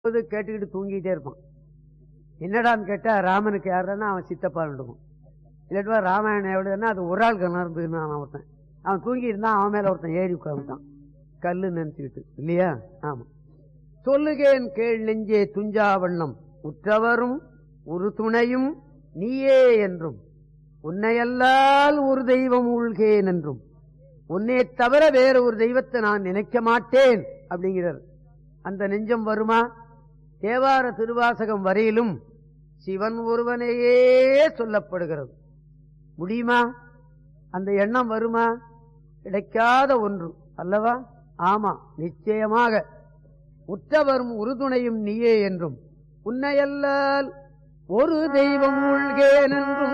போது கேட்டுக்கிட்டு தூங்கிட்டே இருப்பான் என்னடான்னு கேட்டா ராமனுக்கு யாருன்னா அவன் சித்தப்பான்னு இருக்கும் இல்லாட்டுவா ராமாயணம் எவ்வளவுன்னா அது ஒரு ஆள் கணர்ந்துன்னு அவன் ஒருத்தன் அவன் தூங்கி இருந்தான் அவன் மேல ஒருத்தன் ஏறி உட்காந்துட்டான் கல்லு நினைச்சுக்கிட்டு இல்லையா ஆமா சொல்லுகேன் கேள் நெஞ்சே துஞ்சாவண்ணம் உற்றவரும் ஒரு துணையும் நீயே என்றும் உன்னையல்லால் ஒரு தெய்வம் உள்கேன் என்றும் உன்னை தவிர வேற ஒரு தெய்வத்தை நான் நினைக்க மாட்டேன் அப்படிங்கிறார் அந்த நெஞ்சம் வருமா தேவார திருவாசகம் வரையிலும் சிவன் ஒருவனையே சொல்லப்படுகிறது முடியுமா அந்த எண்ணம் வருமா கிடைக்காத ஒன்று அல்லவா ஆமா நிச்சயமாக உற்றவரும் உறுதுணையும் நீயே என்றும் உன்னையல்லால் ஒரு தெய்வம் உள்கேன் என்றும்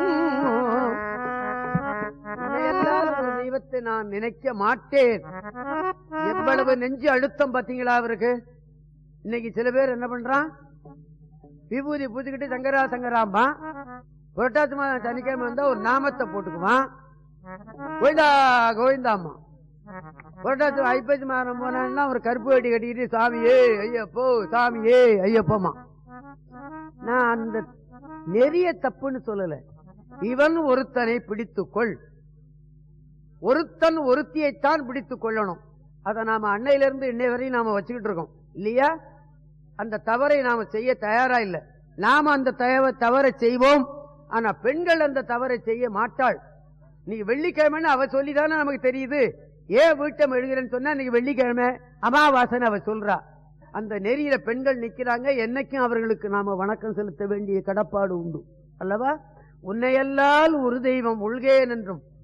உன்னையல்லால் ஒரு தெய்வத்தை நான் நினைக்க மாட்டேன் எவ்வளவு நெஞ்சு அழுத்தம் பாத்தீங்களா அவருக்கு இன்னைக்கு சில பேர் என்ன பண்றான் விபூதி பூத்துக்கிட்டு சங்கரா சங்கராம்பா புரட்டாசி மாதம் சனிக்கிழமை வந்தா ஒரு நாமத்தை போட்டுக்குவான் கோவிந்தா கோவிந்தாம்மா புரட்டாசி ஐப்பசி மாதம் போனா ஒரு கருப்பு வெடி கட்டிக்கிட்டு சாமியே ஐயப்போ சாமியே ஐயப்போமா நான் அந்த நெறிய தப்புன்னு சொல்லல இவன் ஒருத்தனை பிடித்துக்கொள் ஒருத்தன் ஒருத்தியைத்தான் பிடித்துக் கொள்ளணும் அதை நாம அன்னையிலிருந்து இன்னை வரையும் நாம வச்சுக்கிட்டு இருக்கோம் இல்லையா அந்த தவறை நாம செய்ய தயாரா இல்ல நாம அந்த தயவ தவறை செய்வோம் ஆனா பெண்கள் அந்த தவறை செய்ய மாட்டாள் நீ வெள்ளிக்கிழமைன்னு அவ சொல்லிதானே நமக்கு தெரியுது ஏன் வீட்டம் எழுகிறேன்னு சொன்னா இன்னைக்கு வெள்ளிக்கிழமை அமாவாசைன்னு அவ சொல்றா அந்த நெறியில பெண்கள் நிக்கிறாங்க என்னைக்கும் அவர்களுக்கு நாம வணக்கம் செலுத்த வேண்டிய கடப்பாடு உண்டு அல்லவா உன்னையல்லால் ஒரு தெய்வம் உள்கேன் என்றும்